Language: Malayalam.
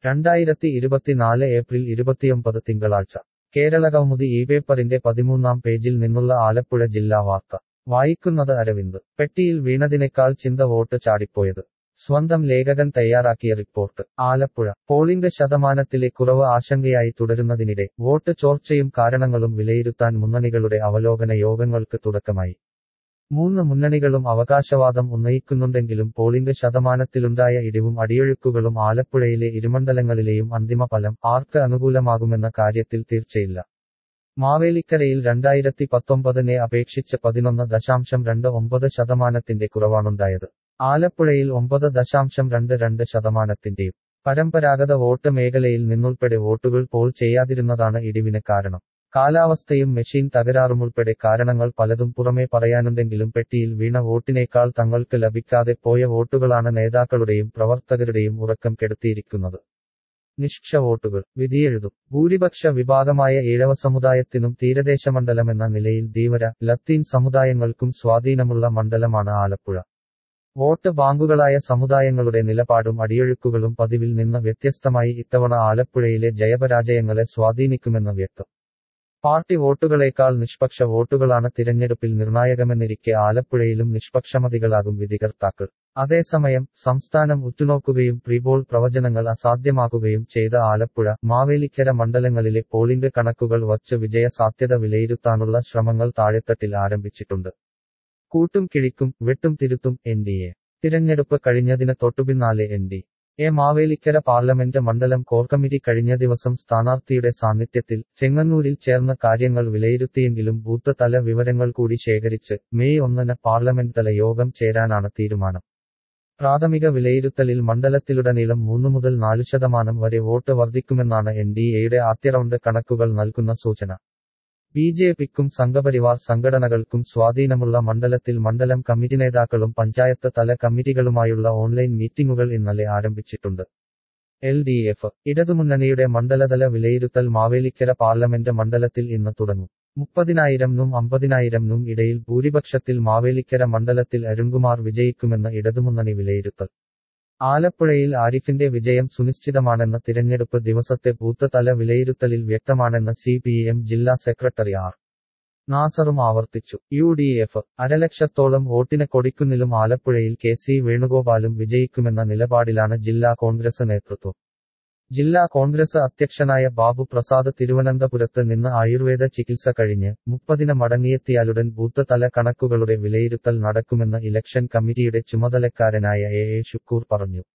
രണ്ടായിരത്തി ഇരുപത്തിനാല് ഏപ്രിൽ ഇരുപത്തിയൊമ്പത് തിങ്കളാഴ്ച കേരളകൗമുദി ഈ പേപ്പറിന്റെ പതിമൂന്നാം പേജിൽ നിന്നുള്ള ആലപ്പുഴ ജില്ലാ വാർത്ത വായിക്കുന്നത് അരവിന്ദ് പെട്ടിയിൽ വീണതിനേക്കാൾ ചിന്ത വോട്ട് ചാടിപ്പോയത് സ്വന്തം ലേഖകൻ തയ്യാറാക്കിയ റിപ്പോർട്ട് ആലപ്പുഴ പോളിംഗ് ശതമാനത്തിലെ കുറവ് ആശങ്കയായി തുടരുന്നതിനിടെ വോട്ട് ചോർച്ചയും കാരണങ്ങളും വിലയിരുത്താൻ മുന്നണികളുടെ അവലോകന യോഗങ്ങൾക്ക് തുടക്കമായി മൂന്ന് മുന്നണികളും അവകാശവാദം ഉന്നയിക്കുന്നുണ്ടെങ്കിലും പോളിംഗ് ശതമാനത്തിലുണ്ടായ ഇടിവും അടിയൊഴുക്കുകളും ആലപ്പുഴയിലെ ഇരുമണ്ഡലങ്ങളിലെയും അന്തിമ ഫലം ആർക്ക് അനുകൂലമാകുമെന്ന കാര്യത്തിൽ തീർച്ചയില്ല മാവേലിക്കരയിൽ രണ്ടായിരത്തി പത്തൊമ്പതിനെ അപേക്ഷിച്ച് പതിനൊന്ന് ദശാംശം രണ്ട് ഒമ്പത് ശതമാനത്തിന്റെ കുറവാണുണ്ടായത് ആലപ്പുഴയിൽ ഒമ്പത് ദശാംശം രണ്ട് രണ്ട് ശതമാനത്തിന്റെയും പരമ്പരാഗത വോട്ട് മേഖലയിൽ നിന്നുൾപ്പെടെ വോട്ടുകൾ പോൾ ചെയ്യാതിരുന്നതാണ് ഇടിവിന് കാരണം കാലാവസ്ഥയും മെഷീൻ തകരാറുമുൾപ്പെടെ കാരണങ്ങൾ പലതും പുറമേ പറയാനുണ്ടെങ്കിലും പെട്ടിയിൽ വീണ വോട്ടിനേക്കാൾ തങ്ങൾക്ക് ലഭിക്കാതെ പോയ വോട്ടുകളാണ് നേതാക്കളുടെയും പ്രവർത്തകരുടെയും ഉറക്കം കെടുത്തിയിരിക്കുന്നത് നിഷ്ക്ഷ വോട്ടുകൾ വിധിയെഴുതും ഭൂരിപക്ഷ വിഭാഗമായ ഈഴവ സമുദായത്തിനും തീരദേശ മണ്ഡലമെന്ന നിലയിൽ ധീവര ലത്തീൻ സമുദായങ്ങൾക്കും സ്വാധീനമുള്ള മണ്ഡലമാണ് ആലപ്പുഴ വോട്ട് ബാങ്കുകളായ സമുദായങ്ങളുടെ നിലപാടും അടിയൊഴുക്കുകളും പതിവിൽ നിന്ന് വ്യത്യസ്തമായി ഇത്തവണ ആലപ്പുഴയിലെ ജയപരാജയങ്ങളെ സ്വാധീനിക്കുമെന്ന് വ്യക്തം പാർട്ടി വോട്ടുകളേക്കാൾ നിഷ്പക്ഷ വോട്ടുകളാണ് തിരഞ്ഞെടുപ്പിൽ നിർണായകമെന്നിരിക്കെ ആലപ്പുഴയിലും നിഷ്പക്ഷമതികളാകും വിധികർത്താക്കൾ അതേസമയം സംസ്ഥാനം ഉറ്റുനോക്കുകയും പ്രീപോൾ പ്രവചനങ്ങൾ അസാധ്യമാക്കുകയും ചെയ്ത ആലപ്പുഴ മാവേലിക്കര മണ്ഡലങ്ങളിലെ പോളിംഗ് കണക്കുകൾ വച്ച് വിജയ സാധ്യത വിലയിരുത്താനുള്ള ശ്രമങ്ങൾ താഴെത്തട്ടിൽ ആരംഭിച്ചിട്ടുണ്ട് കൂട്ടും കിഴിക്കും വെട്ടും തിരുത്തും എൻ ഡി എ തിരഞ്ഞെടുപ്പ് കഴിഞ്ഞതിന് തൊട്ടുപിന്നാലെ N D A Mavelikkara parliament മണ്ഡലം കോർ കമ്മിറ്റി കഴിഞ്ഞ ദിവസം സ്ഥാനാർത്ഥിയുടെ സാന്നിധ്യത്തിൽ ചെങ്ങന്നൂരിൽ ചേർന്ന കാര്യങ്ങൾ വിലയിരുത്തിയെങ്കിലും ബൂത്ത് തല വിവരങ്ങൾ കൂടി ശേഖരിച്ച് മെയ് ഒന്നിന് പാർലമെന്റ് തല യോഗം ചേരാനാണ് തീരുമാനം പ്രാഥമിക വിലയിരുത്തലിൽ മണ്ഡലത്തിലുടനീളം മൂന്ന് മുതൽ നാല് ശതമാനം വരെ വോട്ട് വർദ്ധിക്കുമെന്നാണ് എൻ ഡി എയുടെ ആദ്യ റൗണ്ട് കണക്കുകൾ നൽകുന്ന സൂചന ബി ജെ പിക്കും സംഘപരിവാർ സംഘടനകൾക്കും സ്വാധീനമുള്ള മണ്ഡലത്തിൽ മണ്ഡലം കമ്മിറ്റി നേതാക്കളും പഞ്ചായത്ത് തല കമ്മിറ്റികളുമായുള്ള ഓൺലൈൻ മീറ്റിംഗുകൾ ഇന്നലെ ആരംഭിച്ചിട്ടുണ്ട് എൽ ഡി എഫ് ഇടതുമുന്നണിയുടെ മണ്ഡലതല വിലയിരുത്തൽ മാവേലിക്കര പാർലമെന്റ് മണ്ഡലത്തിൽ ഇന്ന് തുടങ്ങും മുപ്പതിനായിരം നും അമ്പതിനായിരം നും ഇടയിൽ ഭൂരിപക്ഷത്തിൽ മാവേലിക്കര മണ്ഡലത്തിൽ അരുൺകുമാർ വിജയിക്കുമെന്ന് ഇടതുമുന്നണി വിലയിരുത്തൽ ആലപ്പുഴയിൽ ആരിഫിന്റെ വിജയം സുനിശ്ചിതമാണെന്ന തിരഞ്ഞെടുപ്പ് ദിവസത്തെ ബൂത്ത് തല വിലയിരുത്തലിൽ വ്യക്തമാണെന്ന് സി പി എം ജില്ലാ സെക്രട്ടറി ആർ നാസറും ആവർത്തിച്ചു യു ഡി എഫ് അരലക്ഷത്തോളം വോട്ടിന് കൊടിക്കുന്നിലും ആലപ്പുഴയിൽ കെ സി വേണുഗോപാലും വിജയിക്കുമെന്ന നിലപാടിലാണ് ജില്ലാ കോൺഗ്രസ് നേതൃത്വം ജില്ലാ കോൺഗ്രസ് അധ്യക്ഷനായ ബാബു പ്രസാദ് തിരുവനന്തപുരത്ത് നിന്ന് ആയുർവേദ ചികിത്സ കഴിഞ്ഞ് മുപ്പതിന് മടങ്ങിയെത്തിയാലുടൻ ബൂത്ത് തല കണക്കുകളുടെ വിലയിരുത്തൽ നടക്കുമെന്ന് ഇലക്ഷൻ കമ്മിറ്റിയുടെ ചുമതലക്കാരനായ എ എ ഷുക്കൂർ പറഞ്ഞു